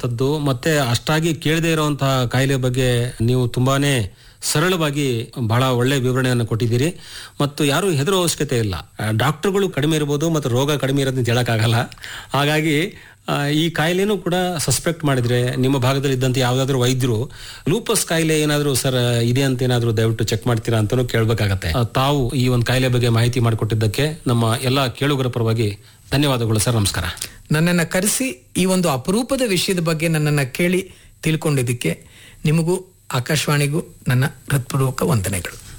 ತದ್ದು ಮತ್ತೆ ಅಷ್ಟಾಗಿ ಕೇಳದೇ ಇರುವಂತಹ ಕಾಯಿಲೆ ಬಗ್ಗೆ ನೀವು ತುಂಬಾನೇ ಸರಳವಾಗಿ ಬಹಳ ಒಳ್ಳೆ ವಿವರಣೆಯನ್ನು ಕೊಟ್ಟಿದ್ದೀರಿ ಮತ್ತು ಯಾರು ಹೆದರೋ ಅವಶ್ಯಕತೆ ಇಲ್ಲ ಆ, ಡಾಕ್ಟರ್ಗಳು ಕಡಿಮೆ ಇರ್ಬೋದು ಮತ್ತು ರೋಗ ಕಡಿಮೆ ಇರೋದನ್ನ ಹೇಳಕ್ಕಾಗಲ್ಲ ಹಾಗಾಗಿ ಆ, ಈ ಕಾಯಿಲೆನೂ ಕೂಡ ಸಸ್ಪೆಕ್ಟ್ ಮಾಡಿದ್ರೆ ನಿಮ್ಮ ಭಾಗದಲ್ಲಿ ಇದ್ದಂತೆ ಯಾವುದಾದ್ರೂ ವೈದ್ಯರು ಲೂಪಸ್ ಕಾಯಿಲೆ ಏನಾದರೂ ಸರ್ ಇದೆ ಅಂತ ಏನಾದರೂ ದಯವಿಟ್ಟು ಚೆಕ್ ಮಾಡ್ತೀರಾ ಅಂತಾನೂ ಕೇಳಬೇಕಾಗತ್ತೆ ತಾವು ಈ ಒಂದು ಕಾಯಿಲೆ ಬಗ್ಗೆ ಮಾಹಿತಿ ಮಾಡಿಕೊಟ್ಟಿದ್ದಕ್ಕೆ ನಮ್ಮ ಎಲ್ಲ ಕೇಳುಗರ ಪರವಾಗಿ ಧನ್ಯವಾದಗಳು ಸರ್ ನಮಸ್ಕಾರ ನನ್ನನ್ನು ಕರೆಸಿ ಈ ಒಂದು ಅಪರೂಪದ ವಿಷಯದ ಬಗ್ಗೆ ನನ್ನನ್ನು ಕೇಳಿ ತಿಳ್ಕೊಂಡಿದ್ದಕ್ಕೆ ನಿಮಗೂ ಆಕಾಶವಾಣಿಗೂ ನನ್ನ ಹೃತ್ಪೂರ್ವಕ ವಂದನೆಗಳು